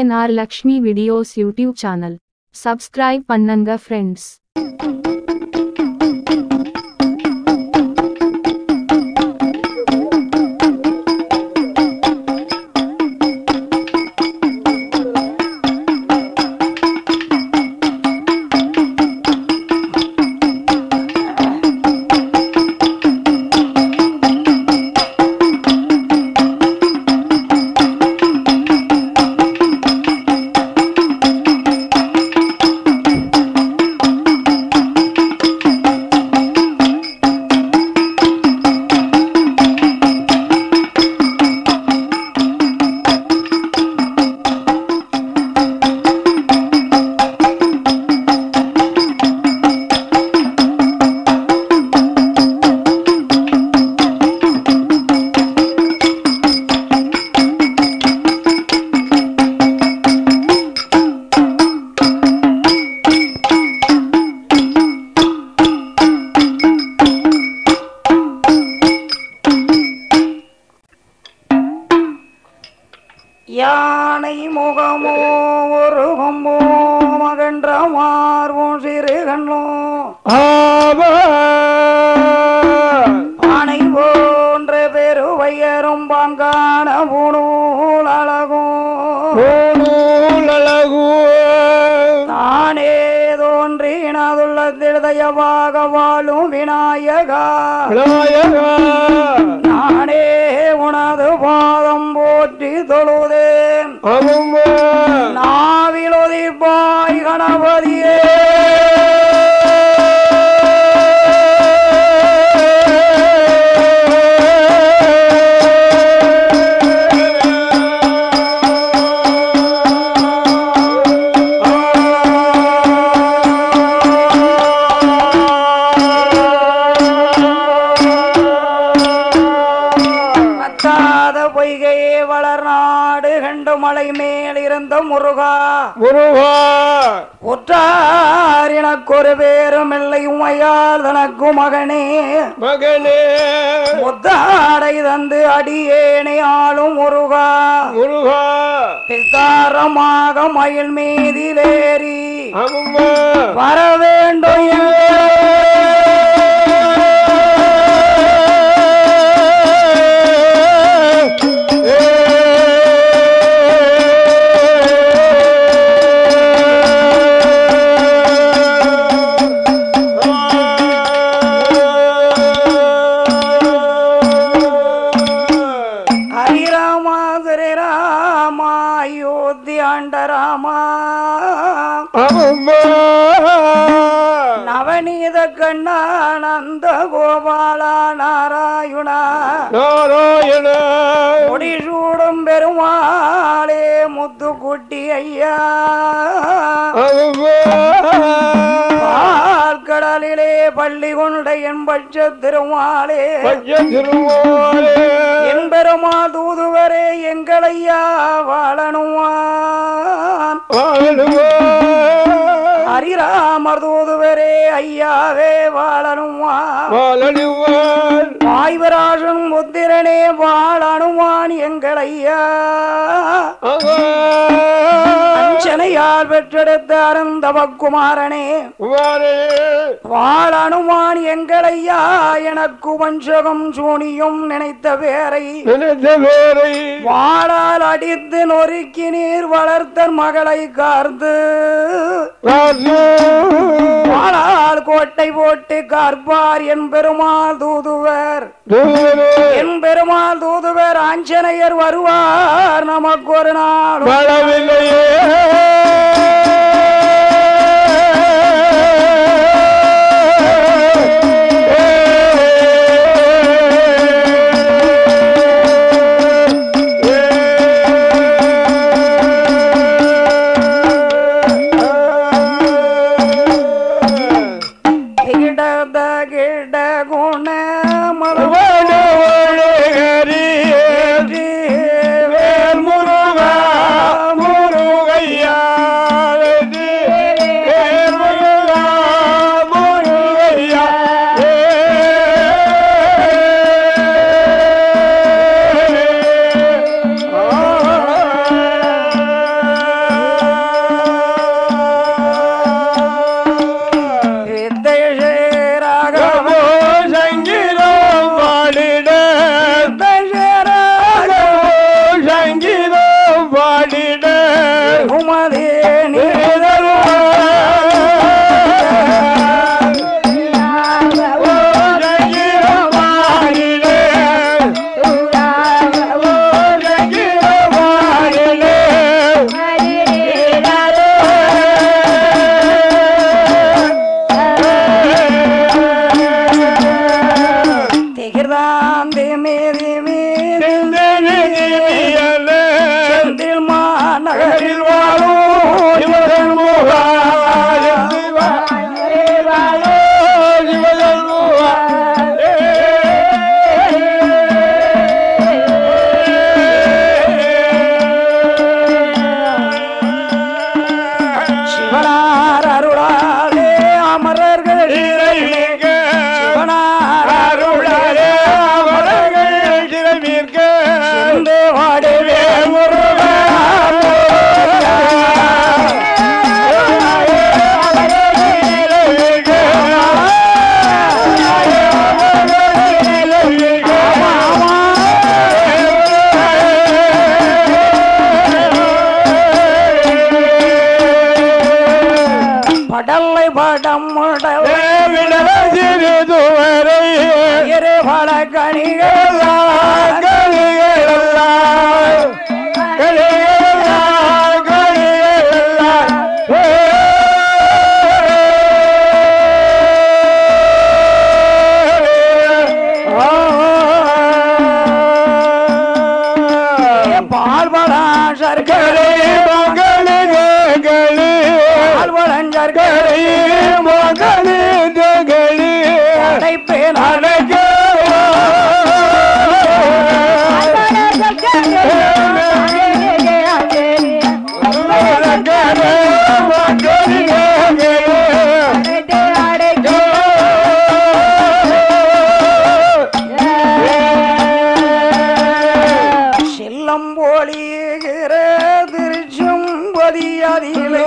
ANR Lakshmi videos YouTube channel subscribe பண்ணுங்க friends யானை முகமோ ஒரு கொம்போ மகன்ற மார்பும் சிறு கண்ணோ ஆனை போன்ற பெருவையரும் பாங்கான பூணூல் அழகும் தானே தோன்றினதுள்ள திருதயமாக வாழும் விநாயகா நானே உனது பாதம் போற்றி தொழுதேன் நாவிலொதிப்பாய் கணபதியே பத்தாத பொய்கையே வளர்நாடு கண்டு மலை மேல் இருந்த முருகா உற்றார் எனக்கொரு பேரும் இல்லை உமையால் தனக்கு மகனே மகனே முத்தாடை தந்து அடியேனை ஆளும் முருகா முருகா விஸ்தாரமாக மயில் மீதிலேறி அம்மா வர வேண்டும் ஹரிராமா ஸ்ரீராமா அயோத்தி ஆண்டராமா நவநீத கண்ணானந்த கோபாலா நாராயணா நாராயண முடிசூடும் பெருமாளே முத்துக்குட்டி ஐயா கடலிலே பள்ளி கொண்ட என் பட்ச திருமாலே திருமாலே என் பெருமா தூதுவரே எங்களையா வாழணுவான் ஹரிராமர் தூதுவரே ஐயாவே வாழணுவான் வாழனுவான் வாய்வராஜன் முத்திரனே வாழணுவான் எங்களையா அஞ்சனையால் பெற்றெடுத்த அருந்தவக்குமாரனே வாழணுவான் எங்களையா எனக்கு வஞ்சகம் சூனியும் நினைத்த பேரை நினைத்த வேரை வாழால் அடித்து நொறுக்கி நீர் வளர்த்த மகளை கார்ந்து வாழால் கோட்டை போட்டு கார்பார் என் பெருமாள் தூதுவர் என் பெருமாள் தூதுவர் ஆஞ்சநேயர் வருவார் நமக்கு ஒரு நாள் வாழவில்லையே கிடத கிட குண மலர் வேல் முருகா முருகையா நீ திகிர்தாந்தி மீதி மீதி செந்தில் மாநகரில் சிவனார் அருளாலே அமரர்கள் சிவனார் அருளாலே சிந்து வாடுவே முருகா படலை படம் முடலை இரு பல கணிகள் பால்வளா சர்க்கரை பால்வளஞ்சர்கரை அடைப்பேன் செல்லம் போலிகிற திருச்சும் பதியதிலே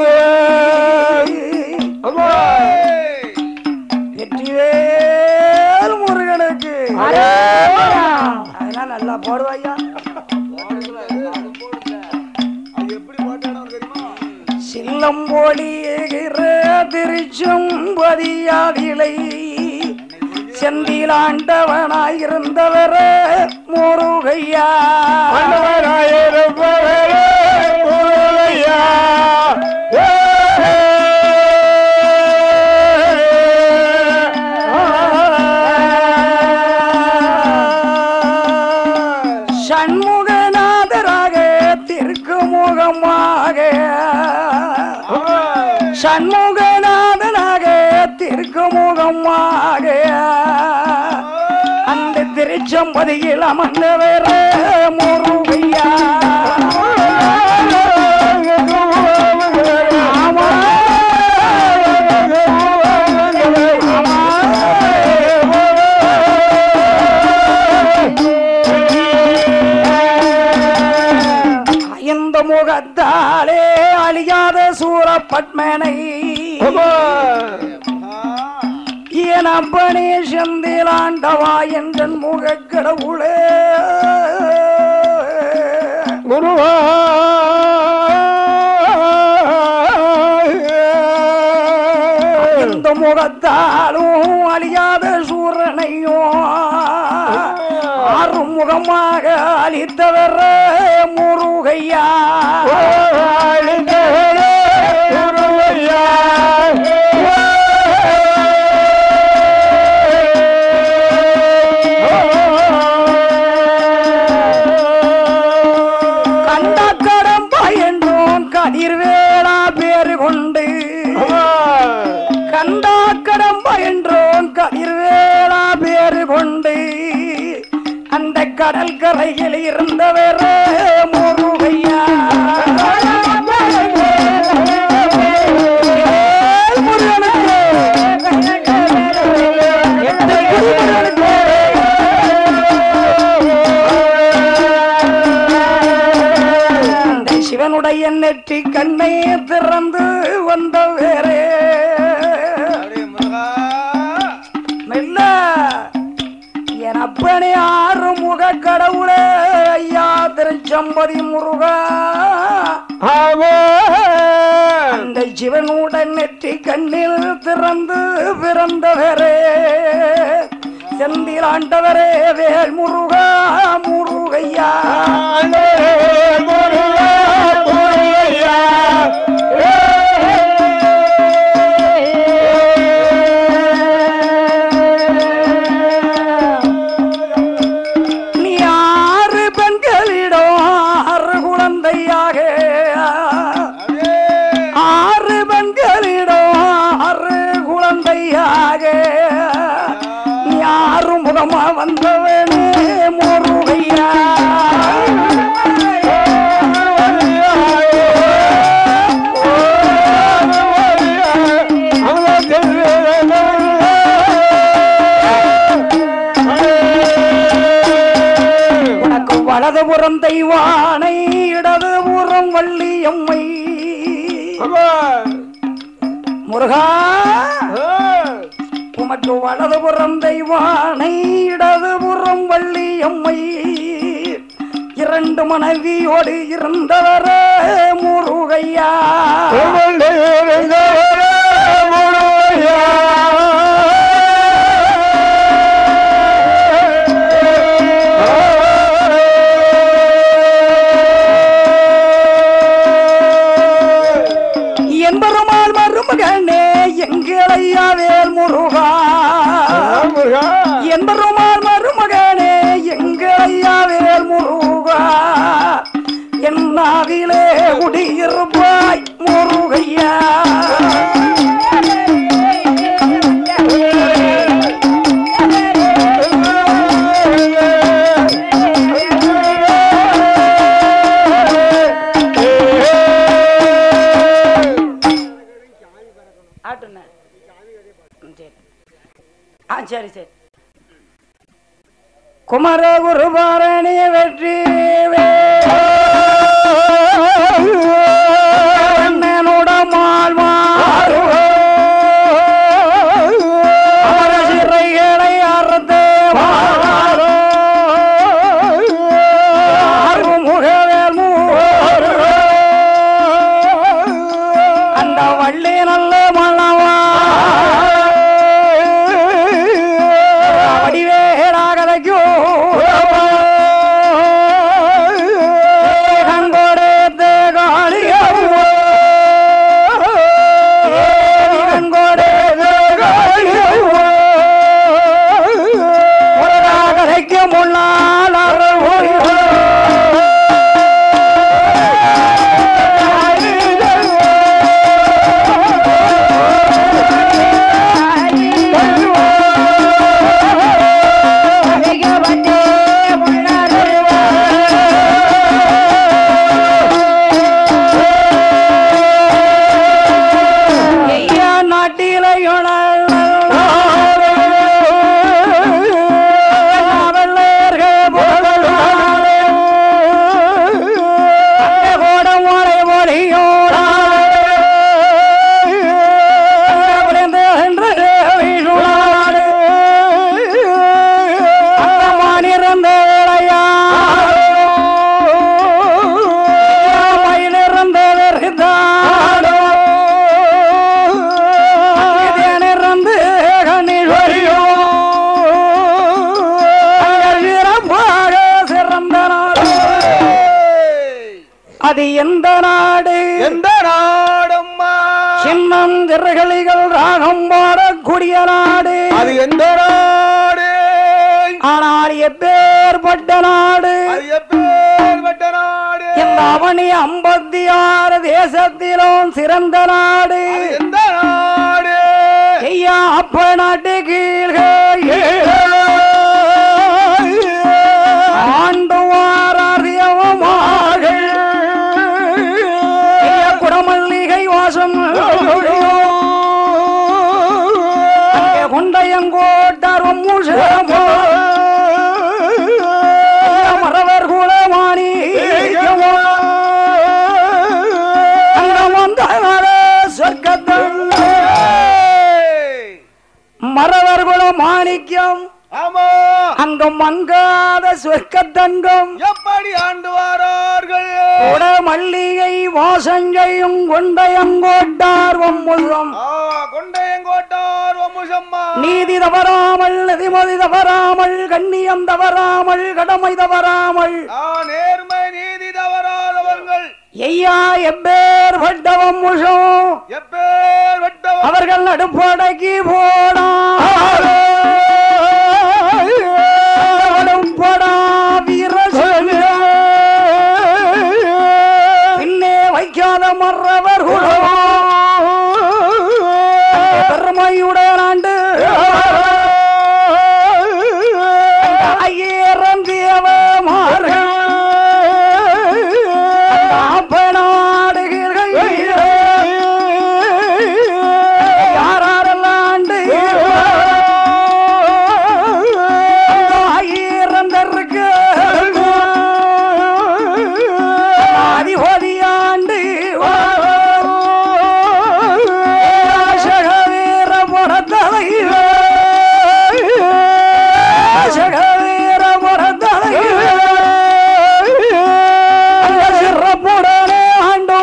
வெற்றிவேல் முருகனுக்கு அதெல்லாம் நல்லா போடுவாய்யா சில்லம் போலிகிற திருச்சும் பதியாதிலை செந்திலாண்டவனாயிருந்தவர முருகையா சண்முகநாதராக திருக்கு முகமாக சண்முகநாதனாக திருக்கு முகமாக அந்த திருச்சம்பதியில் அமர்ந்தவர முருகையா ஆமா. இந்த முகத்தாலே அழியாத சூரப்பட்மனை என் அப்பனே செந்திலாண்டவா என்ற முக கடவுளே குருவா இந்த முகத்தாலும் அழியாத சூரனையும் ஆறுமுகமாக அளித்தவர் முருகையா கண்ட கடம்பா என்றும் கதிர்வேளா பேரு கொண்டு கண்டா கடம்பா என்றும் கதிர்வேளா பேரு கொண்டு அந்த கடல் கரையில் இருந்தவர் முருகையா ஏய் முருகனுக்கு! எட்டு குடிமகனுக்கு! அந்த சிவனுடைய நெற்றி கண்ணை திறந்து வந்த வேறே மெல்ல என் அப்பனே ஆறு முக கடவுளே ஐயா திருச்சம்பதி முருகா ஆமா அதை சிவனுடன் நெற்றி கண்ணில் திறந்து பிறந்தவரே செந்திலாண்டவரே வேல் முருகா முருகையா நீ ஆறு பெண்களிடம் ஆறு குழந்தையாக ஆறு பெண்களிடம் ஆறு குழந்தையாக நீ ஆறு முகமா வந்தவனே முருகையா உனக்கு வலதுபுறம் தெய்வானை இடதுபுறம் வள்ளியம்மை முருகா உமக்கு வலதுபுறம் தெய்வானை இடதுபுறம் வள்ளியம்மை இரண்டு மனைவியோடு இருந்தவரே முருகையா என்பருமாள் மருமகனே எங்களையா வேல் முருகா என்பருமாள் மருமகனே எங்களையா வேல் முருகா என் நாவிலே குடியிருப்பாய் முருகையா ஆட்டுண்ணே ம், சரி ஆ சரி சரி குமர குருபாரணி வெற்றி வேணுட மாழ்வாரு அமர சிறைகளை அறுத்து வாழாரோ அருமுகவேல் மூவரு அந்த வள்ளி நல்ல மன்னவா வடிவேராகதைக்கோ கண்கொடுத்து காளியவோ கண்கொடுத்து காளியவோ முருகாகதைக்கு முன்னால் அருள் ஐயா நாட்டில அது எந்த நாடு எந்த நாடம்மா சின்னம் திரகளிகள் ராகம் பாடக்கூடிய நாடு அது எந்த நாடு ஆனால் எப்பேற்பட்ட நாடு அது எப்பேற்பட்ட நாடு இந்த அவனி ஐம்பத்தி ஆறு தேசத்திலும் சிறந்த நாடு அது எந்த நாடு ஐயா அப்ப நாட்டு கீழ்கள் ஆண்டு வாரதியவமாக குடமல்லிகை வாசம் அங்கே கொண்டையங்கோட்டார்வம் முஷமோ மறவர் குலமானி அங்க வந்தாலே சொர்க்கத்தம் மறவர் குல மாணிக்கம் ஆமா அங்க மங்காத சொர்க்கத்தங்கம் எப்படி ஆண்டு வாரார்கள் உட மல்லிகை வாசஞ்செய்யும் கொண்டையங்கோட்டார் வம்முகம் ஆ, கொண்டையங்கோட்டார் வம்முசம்மா நீதி தவறாமல் நிதிமதி தவறாமல் கண்ணியம் தவறாமல் கடமை தவறாமல் ஆ, நேர்மை நீதி தவறாதவர்கள் ஐயா எப்பேர் பட்டவம் முஷம் எப்பேர் வெட்டவர் அவர்கள் நடுப்படைக்கு போடா போடா வீரசேன பின்னே வைக்காத மறவர் பெருமையுடன் ஆண்டு ஐயேரம் தேவமார்கள் யாரெல்லாம் ஆண்டு ஆயிரந்தருக்கு அதிபதியாண்டு சகவீர புறத்தலைவ சகவீர புறத்தலைவ சிறப்புடனே ஆண்டு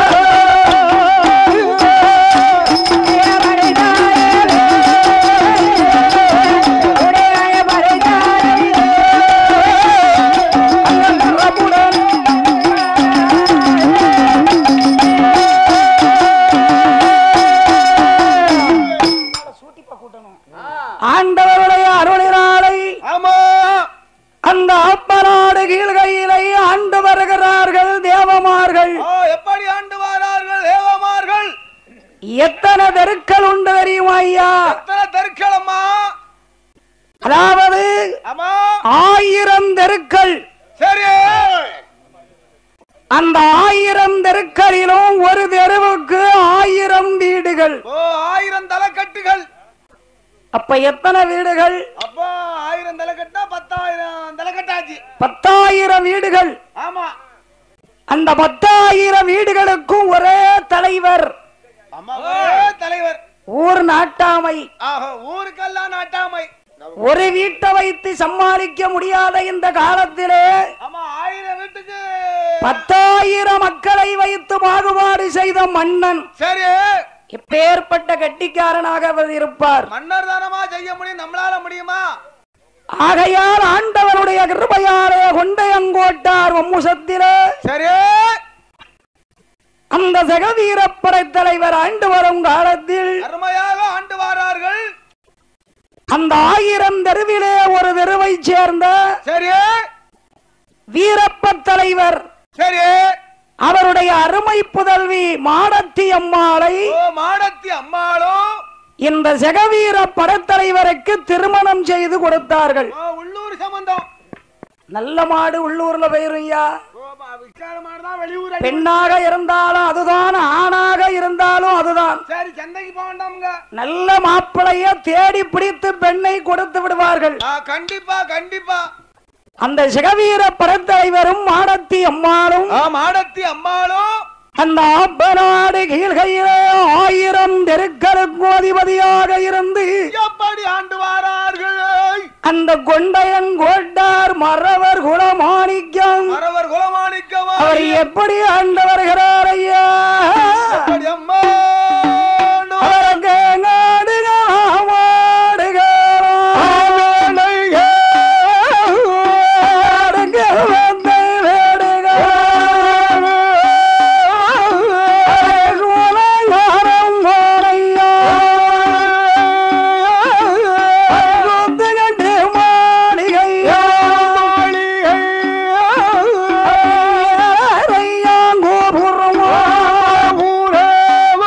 ஆண்டவருடைய அருளினாலை ஆமா அந்த அப்பநாடு கீழ்கையிலை ஆண்டு வருகிறார்கள் தேவமார்கள் ஆ, எப்படி ஆண்டு வாரார்கள் தேவமார்கள் எத்தனை தெருக்கள் உண்டு தெரியுமா ஐயா எத்தனை தெருக்களம்மா அதாவது ஆமா ஆயிரம் தெருக்கள் சரி அந்த ஆயிரம் தெருக்களிலும் ஒரு தெருவுக்கு ஆயிரம் வீடுகள் ஓ ஆயிரம் தலைக்கட்டுகள் அப்ப எத்தனை வீடுகள் அப்பா ஆயிரம் தலைக்கட்டா பத்தாயிரம் தலைக்கட்டாச்சு பத்தாயிரம் வீடுகள் ஆமா அந்த பத்தாயிரம் வீடுகளுக்கும் ஒரே தலைவர் அம்மா ஒரே தலைவர் ஊர் நாட்டாமை ஆஹா ஊருக்கெல்லாம் நாட்டாமை ஒரு வீட்டை வைத்து சமாளிக்க முடியாத இந்த காலத்திலே ஆமா ஆயிரம் வீட்டுக்கு பத்தாயிரம் மக்களை வைத்து பாகுபாடு செய்த மன்னன் சரி எப்பேற்பட்ட கட்டிக்காரனாக அவர் இருப்பார் மன்னர் தானமா செய்ய முடியும் நம்மளால முடியுமா ஆகையால் ஆண்டவருடைய கிருபையாலே கொண்டையங்கோட்டார் வம்முசத்திலே சரி அந்த ஜெகவீரப்படை தலைவர் ஆண்டு வரும் காலத்தில் அருமையாக ஆண்டு வாரார்கள் அந்த ஆயிரம் தெருவிலே ஒரு தெருவை சேர்ந்த சரி வீரப்ப தலைவர் சரி அவருடைய அருமை புதல்வி மாடத்தி அம்மாளை ஓ மாடத்தி அம்மாளும் இந்த ஜெகவீர படத்தலைவருக்கு திருமணம் செய்து கொடுத்தார்கள் ஓ உள்ளூர் சம்பந்தம் நல்ல மாடு உள்ளூர்ல போயிருங்கய்யா ஓ விசாலமான தான் வெளியூர் அடி. பெண்ணாக இருந்தாலும் அதுதான் ஆணாக இருந்தாலும் அதுதான் சரி சந்தைக்கு போக வேண்டாமுங்க நல்ல மாப்பிளைய தேடி பிடித்து பெண்ணை கொடுத்து விடுவார்கள் ஆ, கண்டிப்பா கண்டிப்பா அந்த சிகவீர படத்தலைவரும் மாடத்தி அம்மாளும் ஆ மாடத்தி அம்மாளும் அந்த ஆப்பநாடு கீழ்கையிலே ஆயிரம் தெருக்களுக்கு அதிபதியாக இருந்து எப்படி ஆண்டு வாரார்கள் அந்த கொண்டையங்கோட்டார் மறவர் குலமாணிக்கம் மறவர் குலமாணிக்கவா அவர் எப்படி ஆண்டு வருகிறார் ஐயா எப்படி அம்மா அவருக்கு நாடுகளாம் ஆடுகளாம் ஆடுகள் வந்து வேடுகளாம். சூளையாரம் போலையா. அறுபத்து கண்டு மாளிகையா. அறையாங்கோபுரமா.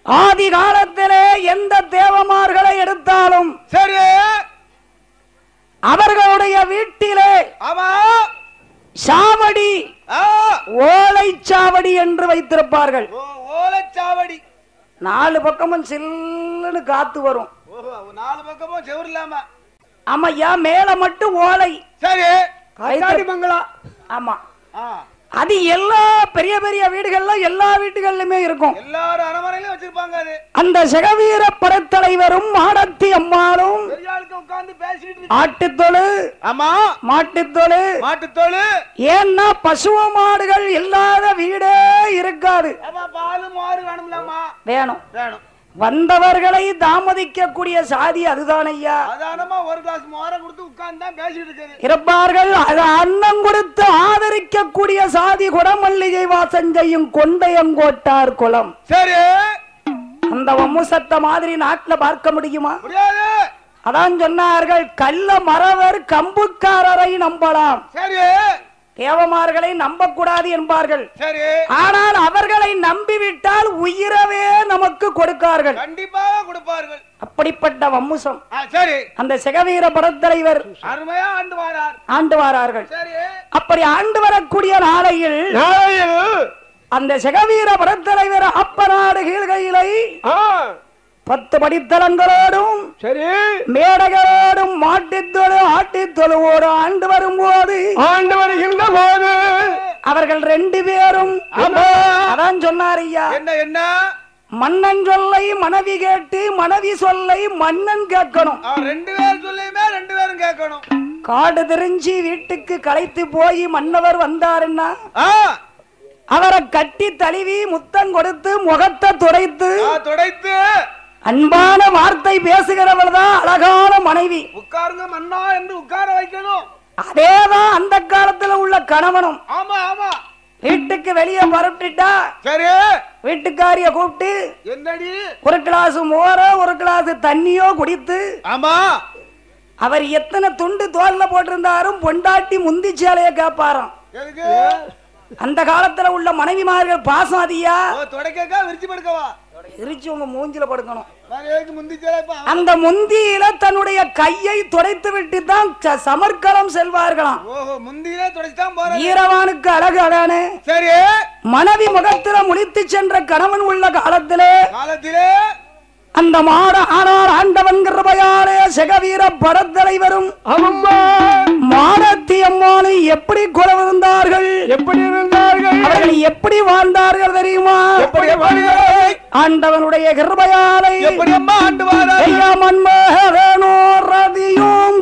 ஆதி காலத்திலே எந்த தேவமார்களை எடுத்தாலும் சரி அவர்களுடைய வீட்டிலே ஆமா சாவடி ஆ, ஓலைச்சாவடி என்று வைத்திருப்பார்கள் ஓ- ஓலைச்சாவடி நாலு பக்கமும் சில்லுன்னு காத்து வரும் ஓஹோ நாலு பக்கமும் செவுரு இல்லாம ஆமாய்யா மேல மட்டும் ஓலை சரி காத்தாடி பங்களா ஆமா ஆ, அது எல்லா பெரிய பெரிய வீடுகள்ல எல்லா வீட்டுகள்லயுமே இருக்கும் எல்லாரும் அரமனையிலும் வச்சிருப்பாங்க அது அந்த செகவீர படத்தலைவரும் மாடத்தி அம்மாளும் பெரிய ஆளுக்கு உட்கார்ந்து பேசிட்டு இருக்கு. ஆட்டுத்தொழு ஆமா மாட்டுத்தொழு மாட்டுத்தோல் ஏன்னா பசுவ மாடுகள் இல்லாத வீடே இருக்காது ஆமா பால் மாறு வேணும்லாமா வேணும் வேணும் வந்தவர்களை தாமதிக்க கூடிய சாதி அதுதான் ஐயா சாதாரணமா ஒரு கிளாஸ் மோரை கொடுத்து உட்கார்ந்து தான் பேசிட்டு இருக்குது இருப்பார்கள் அது அன்னம் கொடுத்து ஆதரிக்க கூடிய சாதி குடமல்லிகை வாசம் செய்யும் கொண்டையங்கோட்டார் குலம் சரி அந்த வம்சத்தை மாதிரி நாட்டுல பார்க்க முடியுமா முடியாது அதான் சொன்னார்கள் கள்ள மறவர் கம்புக்காரரை நம்பலாம் சரி தேவமார்களை நம்பக்கூடாது என்பார்கள் சரி ஆனால் அவர்களை நம்பிவிட்டால் உயிரவே நமக்கு கொடுக்கார்கள் கண்டிப்பாக கொடுப்பார்கள் அப்படிப்பட்ட வம்முசம் ஆ, சரி அந்த செகவீர படத்தலைவர் அருமையா ஆண்டு வாரார் ஆண்டு வாரார்கள் சரி அப்படி ஆண்டு வரக்கூடிய நாளையில் அந்த செகவீர படத்தலைவர் அப்பநாடு கீழ்கையிலை பத்து படித்தலங்களோடும் சரி மேடகளோடும் மாட்டுத்தொழு ஆட்டுத்தொழுவோடு ஆண்டு வரும்போது ஆண்டு வருகின்ற போது அவர்கள் ரெண்டு பேரும் அதான் சொன்னார் ஐயா என்ன என்ன மன்னன் சொல்லை மனைவி கேட்டு மனைவி சொல்லை மன்னன் கேட்கணும் ஆ, ரெண்டு பேர் சொல்லியுமே ரெண்டு பேரும் கேட்கணும் காடு தெரிஞ்சு வீட்டுக்கு களைத்து போய் மன்னவர் வந்தாருன்னா ஆ, அவரை கட்டி தழுவி முத்தம் கொடுத்து முகத்தை துடைத்து ஆ, துடைத்து அன்பான வார்த்தை பேசுகிறவள் தான் அழகான மனைவி உட்காருங்க மன்னா என்று உட்கார வைக்கணும் அதேதான் அந்த காலத்துல உள்ள கணவனும் ஆமா ஆமா வீட்டுக்கு வெளியே பரப்பிட்டா சரி வீட்டுக்காரிய கூப்பிட்டு என்னடி ஒரு கிளாஸ் மோரோ ஒரு கிளாஸ் தண்ணியோ குடித்து ஆமா அவர் எத்தனை துண்டு தோல்ல போட்டிருந்தாரும் பொண்டாட்டி முந்தி சேலைய கேட்பாராம் எதுக்கு அந்த காலத்துல உள்ள மனைவிமார்கள் பாசம் அதியா ஓ, துடைக்கக்கா விரிச்சு படுக்கவா எரிச்சு உங்க மூஞ்சில படுக்கணும் நான் எதுக்கு முந்தி சேலைப்பா அந்த முந்தியில தன்னுடைய கையை துடைத்து விட்டு தான் ச- சமர்க்களம் செல்வார்களாம் ஓஹோ முந்தியிலே துடைச்சுதான் போறேன் ஈரவானுக்கு அழகு அழகானே சரி மனைவி முகத்தில முழித்து சென்ற கணவன் உள்ள காலத்திலே காலத்திலே அந்த மாட ஆனார் ஆண்டவன் கிருபையாலே செகவீர படத்தலைவரும் மாடத்தி அம்மானை எப்படி குறவிருந்தார்கள் எப்படி இருந்தார்கள் அவர்கள் எப்படி வாழ்ந்தார்கள் தெரியுமா எப்படி வாழ்ந்தார்கள்? ஆண்டவனுடைய கிருபையாலை எப்படி அம்மா ஆண்டு வாரா ஐயா மன்மகனோ ரதியும்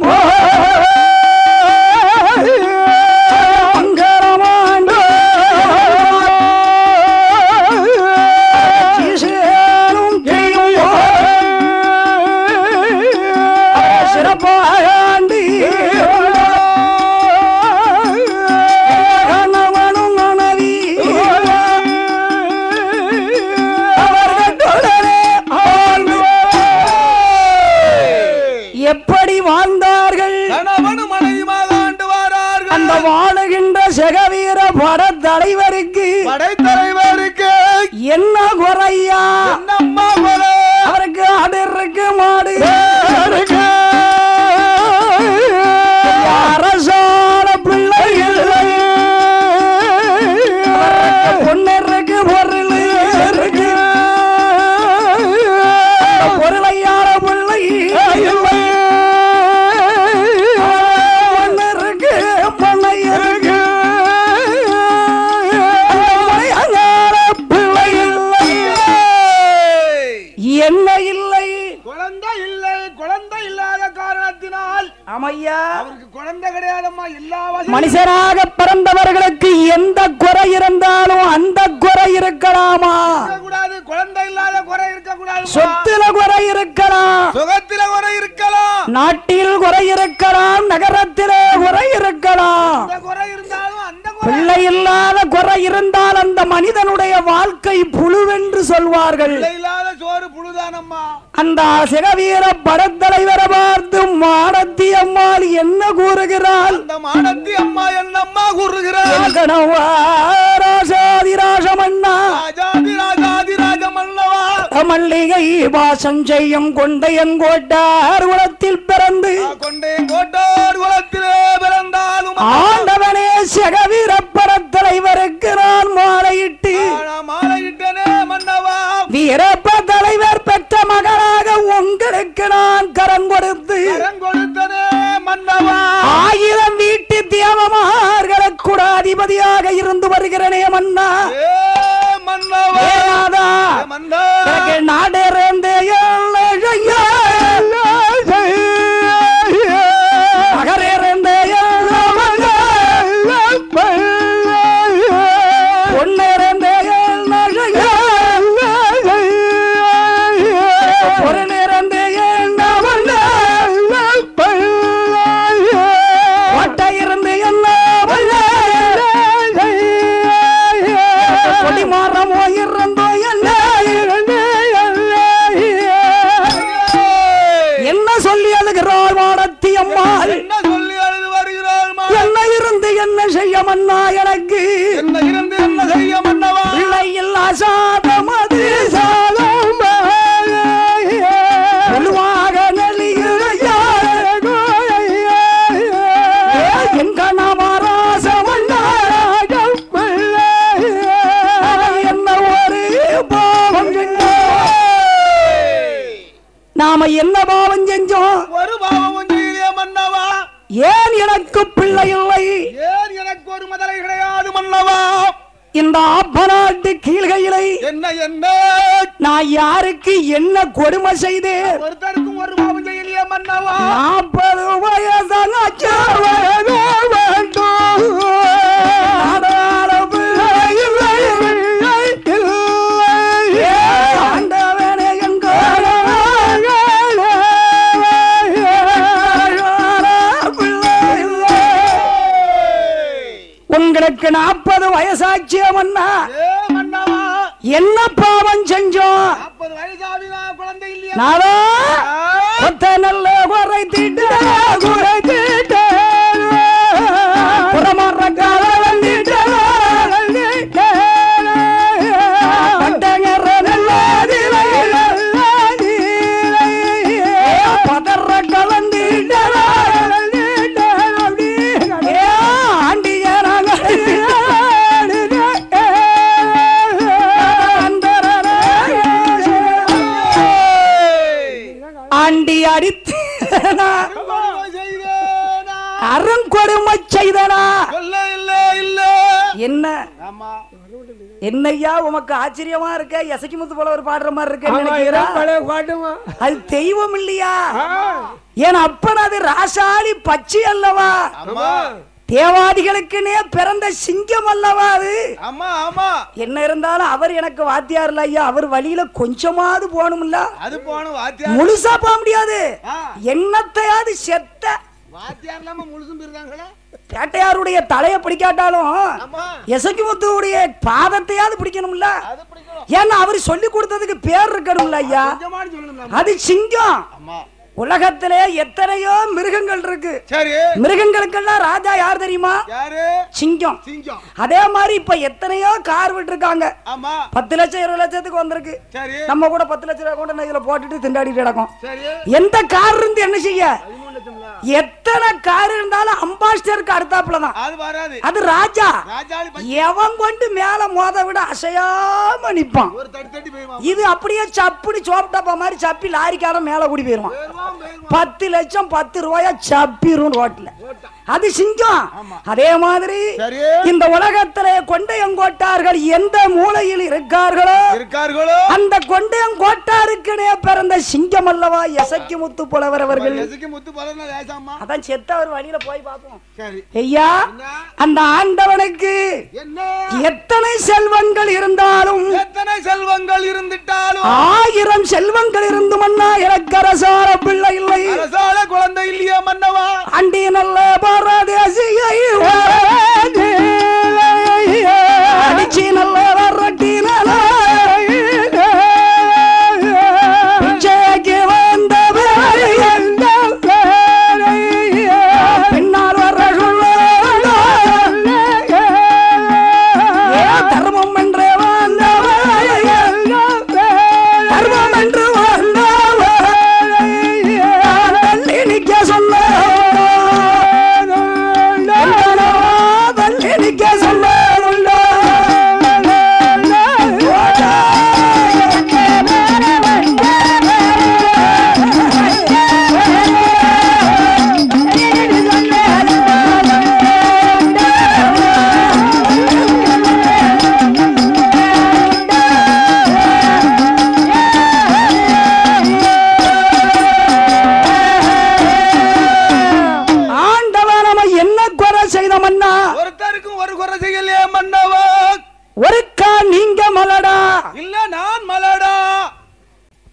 மங்களமாண்டு சிசேனும் செய்யும் சிறப்பாண்டி கணவனும் மனைவி அவர்களுடனே ஆழ்ந்து எப்படி வாழ்ந்தார்கள் கணவனும் மனைவிமாக ஆண்டு வாரார்கள் அந்த வாழுகின்ற செகவீர பட தலைவருக்கு படைத்தலைவருக்கு என்ன குறையா என்னம்மா குறை? அவருக்கு ஆடு இருக்கு மாடு இருக்கு. அரசால பிள்ளைகள் பொண்ணு இருக்கு பொருள் இருக்கு அந்த பொருளையார பிள்ளை இல்லை பொண்ணு இருக்கு பொண்ணை இருக்கு அந்த பிள்ளை இல்லை என்ன இல்லை குழந்தை இல்லை குழந்தை இல்லாத காரணத்தினால் அமையா அவருக்கு குழந்தை கிடையாதம்மா எல்லா வசதியும் மனுஷராக பிறந்தவர்களுக்கு எந்த குறை இருந்தாலும் அந்த குறை இருக்கலாமா இருக்கக்கூடாது குழந்தை இல்லாத குறை இருக்கக்கூடாது சொத்துல குறை இருக்கலாம் சுகத்தில குறை இருக்கலாம் நாட்டில் குறை இருக்கலாம் நகரத்திலே குறை இருக்கலாம் அந்த குறை இருந்தாலும் அந்த குறை பிள்ளை இல்லாத குறை இருந்தால் அந்த மனிதனுடைய வாழ்க்கை புழுவென்று சொல்வார்கள் பிள்ளை இல்லாத சோறு புழுதானம்மா அந்த சிகவீர படத்தலைவரை பார்த்து மாடத்தி அம்மாள் என்ன கூறுகிறாள் அந்த மானத்தி அம்மா என்னம்மா கூறுகிறார் கணவா ராசாதி ராசமண்ணா ராஜாதி ராஜாதி ராஜம் அல்லவா குடமல்லிகை வாசம் செய்யும் கொண்டையங்கோட்டார் குலத்தில் பிறந்து கொண்டே கோட்டார் குலத்திலே பிறந்தாலும் ஆண்டவனே சகவீரப்பட தலைவருக்கு நான் மாலையிட்டு நான் மாலையிட்டனே மன்னவா வீரப்ப தலைவர் பெற்ற மகளாக உங்களுக்கு நான் கரம் கொடுத்து கரம் கொடுத்தனே மன்னவா ஆயிரம் வீட்டு தேவமார்களுக்கு கூட அதிபதியாக இருந்து வருகிறனே மன்னா ஏ மன்னவா ஏனாதா ஏ மன்னா எனக்கு நாடேறந்த மகரேறந்த பொன்னேறந்த ஒரு நேரந்த ஒட்டை இருந்து என்ன கொடி மாறமோ இருந்தோ என்ன என்ன சொல்லி அழுகிறாள் வாடத்தி அம்மாள் என்ன சொல்லி அழுது வருகிறாள் மா? என்ன இருந்து என்ன செய்ய மன்னா எனக்கு என்ன இருந்து என்ன செய்ய மன்னவா பிள்ளையில் அசாதம் அது வலுவாக நெளியுடையா. என் கணவராசம் என்ன ஒரு பாவம் செஞ்சோம் நாம என்ன பாவம் செஞ்சோம் ஒரு பாவமும் செய்தே மன்னவா ஏன் எனக்கு பிள்ளை இல்லை ஏன் எனக்கு ஒரு முதலை கிடையாது மன்னவா இந்த ஆப்பநாட்டு கீழ்கையிலை என்ன என்ன நான் யாருக்கு என்ன கொடுமை செய்தேன் ஒருத்தருக்கும் ஒரு பாவம் செய்யலையே மன்னவா நாற்பது வயசாச்சு வேண்டும் ஆடாத பிள்ளை இல்லை, இல்லை, இல்லை. ஆண்டவனே என் பிள்ளை இல்லை. உங்களுக்கு நாற்பது வயசாச்சியமன்னா ஏ மன்னவா என்ன பாவம் செஞ்சோம் நாற்பது வயசாவினா குழந்தை இல்லையா நாதா கொத்த நல்ல குறை தீட்டு குறை தீட்டு புறமர கால வந்திட்டு பட்டங்கர நல்ல திலை, பதற கலந்திட்டு ஏ ஆண்டி அடித்து கொடுமை செய்தேனா? அருங்கொடுமை செய்தனா சொல்ல இல்ல இல்ல என்ன ஆமா என்னய்யா உமக்கு ஆச்சரியமா இருக்க எசக்கி முத்து போல ஒரு பாடுற மாதிரி இருக்க நினைக்கிறா? அது தெய்வம் இல்லையா ஏன் அப்பன் அது ராசாளி பச்சை அல்லவா ஆமா தேவாதிகளுக்குனே பிறந்த சிங்கம் அல்லவா அது ஆமா ஆமா என்ன இருந்தாலும் அவர் எனக்கு வாத்தியார் இல்ல ஐயா அவர் வழியில கொஞ்சமாவது போகணும்ல அது போன வாத்தியார் முழுசா போக முடியாது ஆ, என்னத்தையாவது செத்த வாத்தியார் இல்லாம முழுசும் போயிருக்காங்களே பேட்டையாருடைய தலைய பிடிக்காட்டாலும் ஆமா எசக்கி முத்துவுடைய பாதத்தையாவது பிடிக்கணும்ல அது பிடிக்கணும் ஏன்னா அவர் சொல்லி கொடுத்ததுக்கு பேர் இருக்கணும்ல ஐயா கொஞ்சமானு சொல்லணும் அது சிங்கம் ஆமா உலகத்திலே எத்தனையோ மிருகங்கள் இருக்கு சரி மிருகங்களுக்கெல்லாம் ராஜா யார் தெரியுமா யாரு சிங்கம் சிங்கம் அதே மாதிரி இப்ப எத்தனையோ கார் விட்டுருக்காங்க ஆமா பத்து லட்சம் இருபது லட்சத்துக்கு வந்திருக்கு சரி நம்ம கூட பத்து லட்சம் ரூபாய் கொண்டு இதுல போட்டுட்டு திண்டாடிட்டு கிடக்கும் சரி எந்த கார் இருந்து என்ன செய்ய பதிமூணு லட்சம்ல எத்தனை கார் இருந்தாலும் அம்பாஸ்டருக்கு அடுத்தாப்புல தான் அது வராது அது ராஜா ராஜாளி பச்சை எவன் கொண்டு மேல மோத விட அசையாம நிப்பான் ஒரு தட்டி தட்டி போயிருவான் இது அப்படியே சப்புடி சோப்டப்பா மாதிரி சப்பி லாரிக்காரன் மேல கூடி போயிருவான் போயிருவான் போயிருவான் பத்து லட்சம் பத்து ரூபாயா சப்பிரும் ரோட்ல அது சிங்கம் அதே மாதிரி சரி இந்த உலகத்திலே கொண்டையங்கோட்டார்கள் எந்த மூலையில் இருக்கார்களோ இருக்கார்களோ அந்த கொண்டையங்கோட்டாருக்குனே பிறந்த சிங்கம் அல்லவா எசக்கி முத்து புலவர் அவர்கள் எதுக்கு முத்து பலன லேசாமா அதான் செத்த ஒரு வழியில போய் பார்ப்போம் சரி ஐயா அந்த ஆண்டவனுக்கு என்ன எத்தனை செல்வங்கள் இருந்தாலும் எத்தனை செல்வங்கள் இருந்துட்டாலும் ஆயிரம் செல்வங்கள் இருந்துமன்னா எனக்கு அரசார பிள்ளை இல்லை அரசால குழந்தை இல்லையா மன்னவா அண்டி நல்ல பரதேசியை அடிச்சு நல்ல வரட்டி பிச்சைக்கு வந்தது பின்னால் வர தர்மம் என்று வந்தவர் தர்ம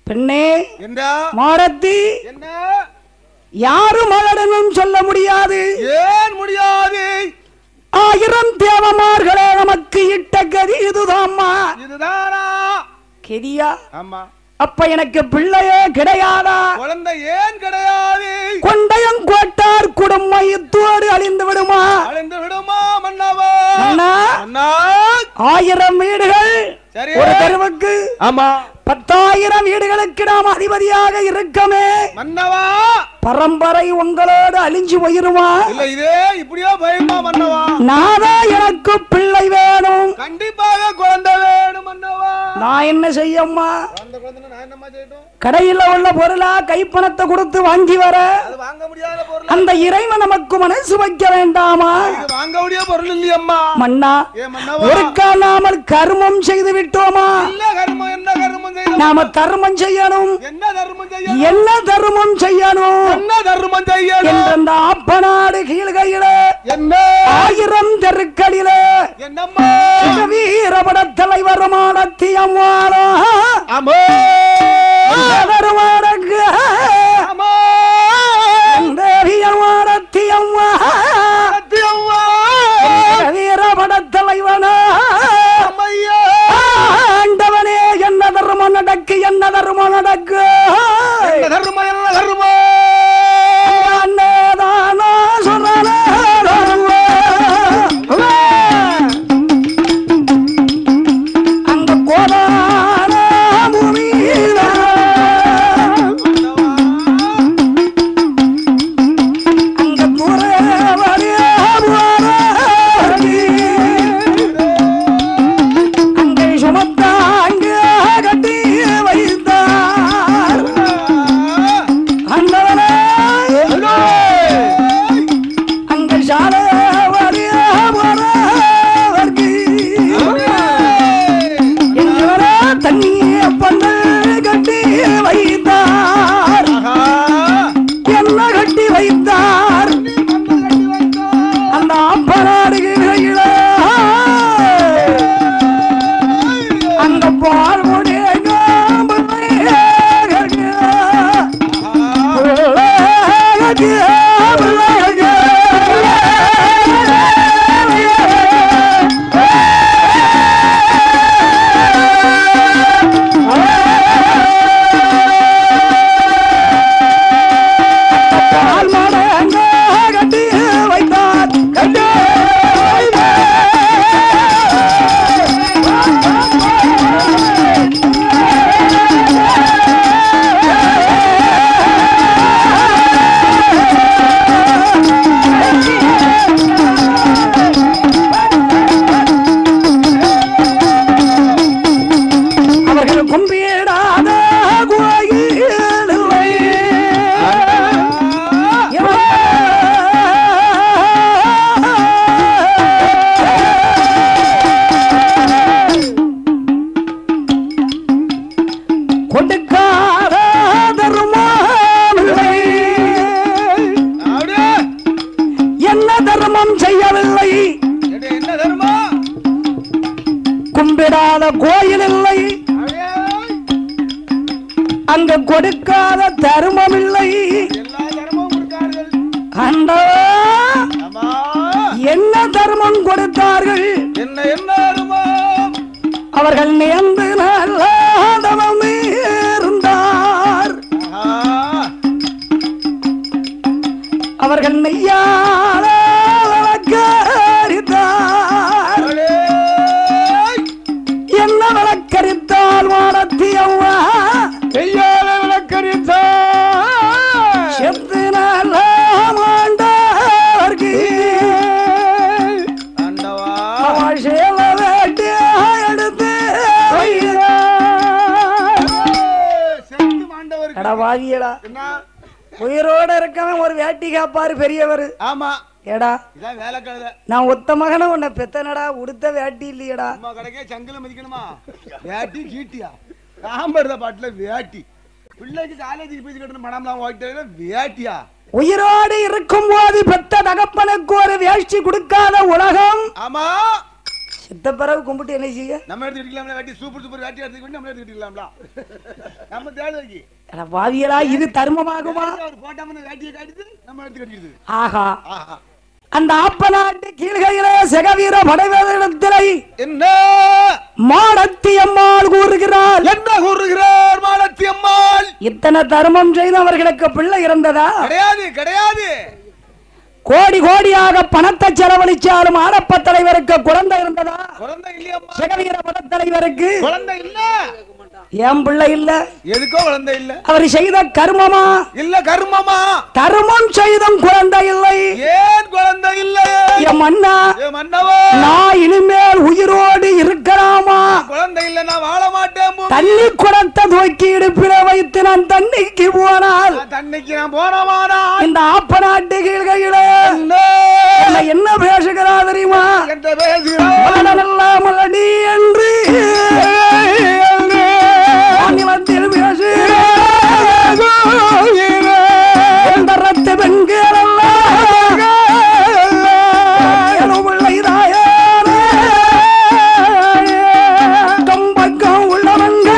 பெண்ணே என்ன மாரத்தி என்ன யாரு மலடனும் சொல்ல முடியாது ஏன் முடியாது ஆயிரம் தேவமார்களே நமக்கு இட்ட கதி இதுதாம்மா இதுதானா கெதியா ஆமா அப்ப எனக்கு பிள்ளையே கிடையாதா குழந்தை ஏன் கிடையாது கொண்டயம் கோட்டார் குடும்பம் இத்தோடு அழிந்து விடுமா அழிந்து விடுமா மன்னவா அண்ணா அண்ணா ஆயிரம் வீடுகள் சரி ஒரு தெருவுக்கு ஆமா பத்தாயிரம் வீடுகளுக்கு நாம் அதிபதியாக இருக்கமே மன்னவா பரம்பரை உங்களோடு அழிஞ்சு போயிருமா இல்ல இதே இப்படியோ பயமா மன்னவா நாதா எனக்கு பிள்ளை வேணும் கண்டிப்பாக குழந்தை வேணும் மன்னவா நான் என்ன செய்யம்மா அந்த குழந்தை நான் என்னம்மா செய்யட்டும் கடையில உள்ள பொருளா கைப்பணத்தை கொடுத்து வாங்கி வர அது வாங்க முடியாத பொருள் அந்த இறைவன் நமக்கு மனசு வைக்க வேண்டாமா இது வாங்க முடியாத பொருள் இல்லையம்மா மன்னா ஏ மன்னவா ஒரு நாமல் கர்மம் செய்து விட்டோமா இல்ல கர்மம் என்ன கர்மம் செய்யணும் நாம தர்மம் செய்யணும் என்ன தர்மம் செய்யணும் என்ன தர்மம் செய்யணும் என்ன தர்மம் செய்யணும் என்ற அந்த ஆப்பநாடு கீழ்கையில என்ன ஆயிரம் தெருக்களில என்னம்மா வீரபட தலைவருமான தியம்மாரா ஆமா வருமானக்கு ஆமா தேவியமான தியம்மா சத்தியம்மா வீரபட தலைவனா அம்மையா ஆண்டவனே என்ன தர்மம் நடக்கு என்ன தர்மம் நடக்கு என்ன தர்மம் என்ன தர்மம் அன்னதானா சொன்னானே அங்க கோதான பூமியில அங்க துறவரே அங்கே சுமத்தாங்க கட்டி வைத்தார் அந்தவனே அங்க சாலை வழிய போறவர்க்கு எங்களே தண்ணிய பந்தல் கட்டி வைத்தார் என்ன கட்டி வைத்தார் அந்த அப்பனாடுகையில அங்க பால் முடிய பால் மடங்க கட்டி வைத்தார் கட்டி அவர்கள் கும்பிடாத கோயிலை கொடுக்காத தர்மமில்லை அப்படியே என்ன தர்மம் செய்யவில்லை என்ன தர்மம் கும்பிடாத கோயில் இல்லை அப்படியே அங்க கொடுக்காத தர்மம் இல்லை எல்லா தர்மமும் கொடுத்தார்கள் அந்த ஆமா என்ன தர்மம் கொடுத்தார்கள் என்ன என்ன தர்மம் அவர்கள் நேர்ந்து நல்லதவம் இருந்தார் ஆஹா. அவர்கள் நெய்யால விளக்கரித்தார் அப்படியே என்ன விளக்கரித்தால் வானத்தியம்மா செய்யாத விளக்கரித்தார் செத்து நல்ல மாண்டவர்க்கு ஆண்டவா அவள் சேல வேட்டி எடுத்து செத்து மாண்டவருக்கு கடவாதியடா என்ன உயிரோட இருக்கவன் ஒரு வேட்டி காப்பாரு பெரியவர் ஆமா ஏடா இதான் வேலை கழுத நான் ஒத்த மகனை உன்னை பெத்தனடா உடுத்த வேட்டி இல்லையடா அம்மா கடைக்கே சங்கில மதிக்கணுமா வேட்டி கீட்டியா காம்படுத பாட்டுல வேட்டி பிள்ளைக்கு காலேஜ் ஃபீஸ் கட்டணும் பணம்லாம் ஓட்டு வேட்டியா உயிரோடு இருக்கும் போது பெத்த தகப்பனுக்கு ஒரு வேஷ்டி கொடுக்காத உலகம் ஆமா செத்த பிறகு கும்பிட்டு என்ன செய்ய நம்ம எடுத்து கட்டிக்கலாம்ல வேட்டி சூப்பர் சூப்பர் வேட்டி எடுத்து கொண்டு நம்ம எடுத்து கட்டிக்கலாம்ல நம்ம தேவைக்கு அட பாவியலா இது தர்மமாகுமா ஒரு போட்டாம வேட்டியை காட்டிட்டு நம்ம எடுத்து கட்டிடுது ஆஹா ஆஹா அந்த ஆப்ப நாட்டு கீழ்கையிலே செகவீர படைவரிடத்திலே என்ன மாடத்தி அம்மாள் கூறுகிறாள் என்ன கூறுகிறார் மாலத்தி அம்மாள் இத்தனை தர்மம் செய்தவர்களுக்கு பிள்ளை இருந்ததா கிடையாது கிடையாது கோடி கோடியாக பணத்தை செலவழிச்சாலும் ஆடப்ப தலைவருக்கு குழந்தை இருந்ததா குழந்தை இல்லையம்மா செகவீர படைத்தலைவருக்கு குழந்தை இல்ல என் பிள்ளை இல்ல எதுக்கோ குழந்தை இல்ல அவர் செய்த கர்மமா இல்ல கர்மமா கர்மம் செய்தும் குழந்தை இல்லை ஏன் குழந்தை இல்ல என் மன்னா ஏ மன்னவா நான் இனிமேல் உயிரோடு இருக்கலாமா குழந்தை இல்ல நான் வாழ மாட்டேன் பூமி. தண்ணி குடத்தை தூக்கி இடுப்பில வைத்து நான் தண்ணிக்கு போனால் நான் தண்ணிக்கு நான் போனவானா இந்த ஆப்ப நாட்டு கீழ்கையில என்ன என்னை என்ன பேசுகிறா தெரியுமா என்ற பேசுகிறார் பாடலெல்லாம் அடி என்று ஆங்கிலத்தில் பேசு இந்த ரத்த பெண்களெல்லாம் பிள்ளைதாயானே கம்பக்கம் உள்ளவங்க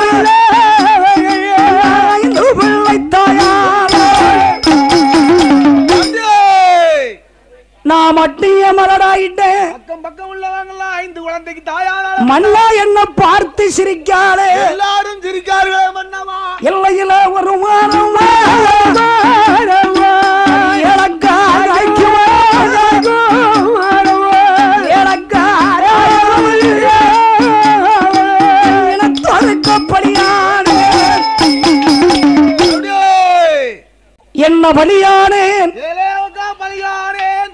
இந்த பிள்ளை தாயானே நான் மட்டும் மலடாயிட்டேன் பக்கம் பக்கம் உள்ளவங்கலாம் ஐந்து குழந்தைக்கு தாயானால மன்னா என்ன பார்த்து சிரிக்காளே எல்லாரும் சிரிக்கார்களே மன்னவா எல்லையில ஒரு வாரம் என்ன பலியானேன் ஏலேவுக்கா பலியானேன்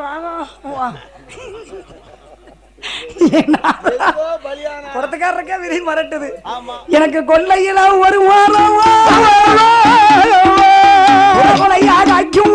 ஏதோ பலியானா புறத்துக்காரருக்கே விதி மரட்டுது ஆமா எனக்கு கொள்ளையில ஒரு வாரம் கொலையாக ஆக்கும்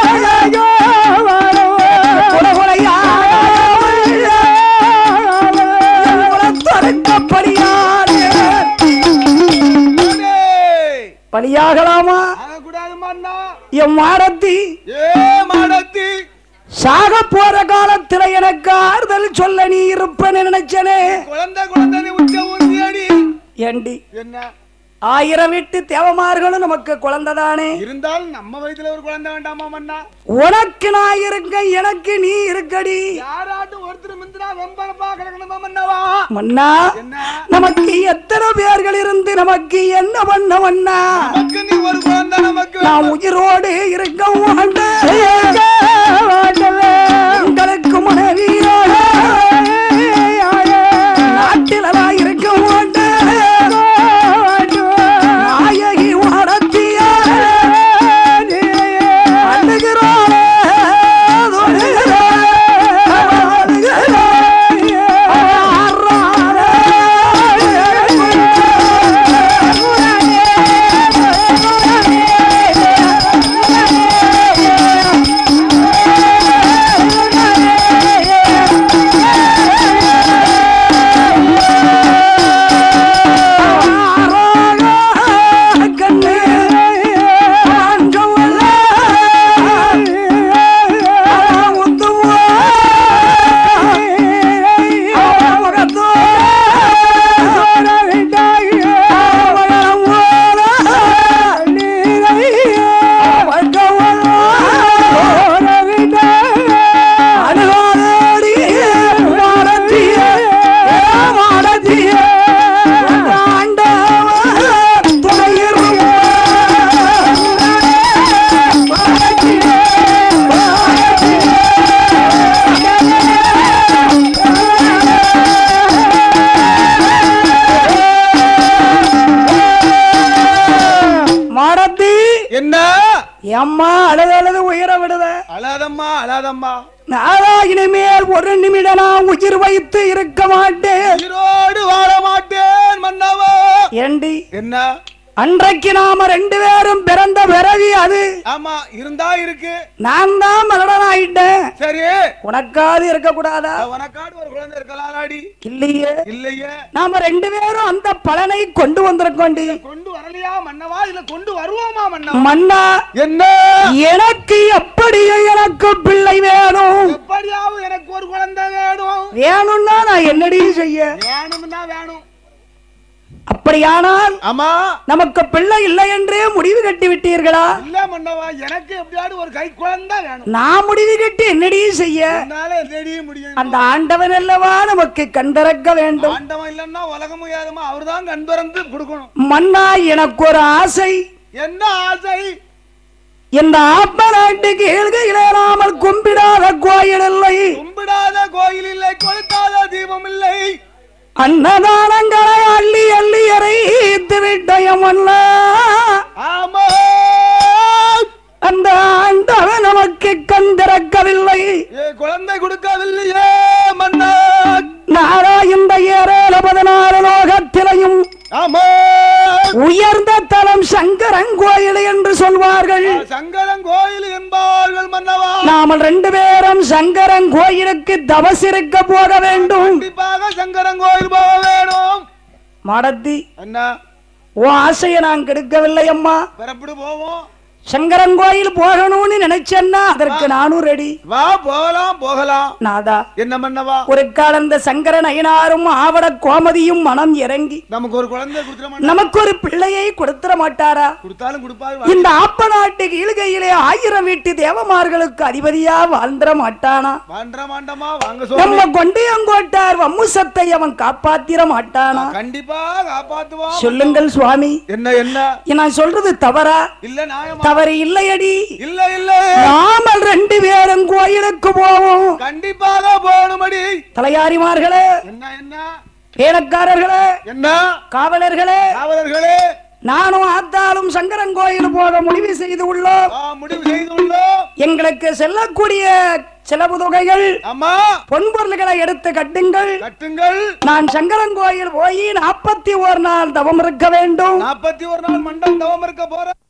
பலியாகலாமா ஆகக்கூடாது மன்னா என் மாரத்தி ஏ மாடத்தி சாக போற காலத்துல எனக்கு ஆறுதல் சொல்ல நீ இருப்பேன்னு நினைச்சனே குழந்தை குழந்தை உச்ச ஊந்தியடி ஏண்டி என்ன ஆயிரம் வீட்டு தேவமார்களும் நமக்கு குழந்தைதானே இருந்தாலும் நம்ம வயதுல ஒரு குழந்தை வேண்டாமா மன்னா உனக்கு நான் இருக்க எனக்கு நீ இருக்கடி யாராட்டும் ஒருத்தர் மிந்திரா வெம்பளப்பா கிடக்கணுமா மன்னவா மன்னா என்ன நமக்கு எத்தனை பேர்கள் இருந்து நமக்கு என்ன பண்ண மன்னா நமக்கு நீ ஒரு குழந்தை நமக்கு நான் உயிரோடு இருக்க மாட்டேன் உங்களுக்கு மனைவியோட நாட்டில நான் இருக்க மாட்டேன் நாயகி வாடத்திய அழுகிறாளே மாடத்தி என்ன அம்மா அழுது அழுது உயிர விடுத அழாதம்மா அழாதம்மா நாளா இனிமேல் ஒரு நிமிடம் நான் உயிர் வைத்து இருக்க மாட்டேன் உயிரோடு வாழ மாட்டேன் மன்னவா ஏண்டி என்ன அன்றைக்கு நாம ரெண்டு பேரும் பிறந்த பிறவி அது ஆமா இருந்தா இருக்கு நான் தான் மலடன் ஆயிட்டேன் சரி உனக்காவது இருக்க கூடாதா உனக்காடு ஒரு குழந்தை இருக்கலாடி இல்லையே இல்லையே நாம ரெண்டு பேரும் அந்த பலனை கொண்டு வந்திருக்கோண்டி கொண்டு வரலையா மன்னவா இல்ல கொண்டு வருவோமா மன்னவா மன்னா என்ன எனக்கு எப்படியும் எனக்கு பிள்ளை வேணும் எப்படியாவது எனக்கு ஒரு குழந்தை வேணும் வேணும்னா நான் என்னடி செய்ய வேணும்னா வேணும் அப்படியானால் ஆமா நமக்கு பிள்ளை இல்லை என்றே முடிவு கட்டி விட்டீர்களா இல்ல மன்னவா எனக்கு எப்படியாவது ஒரு கை குழந்தை வேணும் நான் முடிவு கட்டி என்னடி செய்ய என்னால தேடிய முடியும் அந்த ஆண்டவன் அல்லவா நமக்கு கண்திறக்க வேண்டும் ஆண்டவன் இல்லன்னா உலகம் ஏதுமா அவர்தான் கண் திறந்து கொடுக்கணும் மன்னா எனக்கு ஒரு ஆசை என்ன ஆசை இந்த ஆப்ப நாட்டுக்கு ஏழ்கையிலே நாமல் கும்பிடாத கோயில் இல்லை கும்பிடாத கோயில் இல்லை கொளுத்தாத தீபம் இல்லை அன்னதானங்களை அள்ளி அள்ளி எறைத்து விட்டயமல்ல ஆமா அந்த ஆண்டவன் நமக்கு கண் திறக்கவில்லை ஏ, குழந்தை கொடுக்கவில்லையே மன்னா நாரா இந்த ஏரேல பதினாறு லோகத்திலையும் ஆமா உயர்ந்த தலம் சங்கரன் கோயில் என்று சொல்வார்கள் சங்கரன் கோயில் என்பார்கள் மன்னவா நாமல் ரெண்டு பேரும் சங்கரன் கோயிலுக்கு தவசிருக்க போக வேண்டும் கண்டிப்பாக சங்கரன் கோயில் போக வேணும் மடத்தி என்ன ஓ ஆசையை நான் கெடுக்கவில்லை அம்மா பிறப்பிடு போவோம் சங்கரன் கோயில் போகணும்னு நினைச்சேன்னா அதற்கு நானும் ரெடி வா போகலாம் போகலாம் நாதா என்ன மன்னவா ஒரு காலம் இந்த சங்கரன் ஐயனாரும் ஆவட கோமதியும் மனம் இறங்கி நமக்கு ஒரு குழந்தை கொடுத்துட மாட்டா நமக்கு ஒரு பிள்ளையை கொடுத்துட மாட்டாரா கொடுத்தாலும் கொடுப்பாரு இந்த ஆப்ப நாட்டுக்கு இழுகையிலே ஆயிரம் வீட்டு தேவமார்களுக்கு அதிபதியா வாழ்ந்துட மாட்டானா வாண்ட மாண்டமா வாங்க சொல்லு நம்ம கொண்டையங்கோட்டார் வம்முசத்தை அவன் காப்பாத்திர மாட்டானா கண்டிப்பா காப்பாத்துவோம் சொல்லுங்கள் சுவாமி என்ன என்ன நான் சொல்றது தவறா இல்ல நியாயமா தவறு இல்லையடி இல்ல இல்ல நாமல் ரெண்டு பேரும் கோயிலுக்கு போவோம் கண்டிப்பாக போகணுமடி தலையாரிமார்களே என்ன என்ன வேலைக்காரர்களே என்ன காவலர்களே காவலர்களே நானும் ஆத்தாலும் சங்கரன் கோயில் போக முடிவு செய்து உள்ளோம் ஆ, முடிவு செய்துள்ளோம் எங்களுக்கு செல்லக்கூடிய செலவு தொகைகள் அம்மா பொன்பொருள்களை எடுத்து கட்டுங்கள் கட்டுங்கள் நான் சங்கரன் கோயில் போய் நாற்பத்தி ஒரு நாள் தவம் இருக்க வேண்டும் நாற்பத்தி ஒரு நாள் மண்டம் தவம் இருக்க போற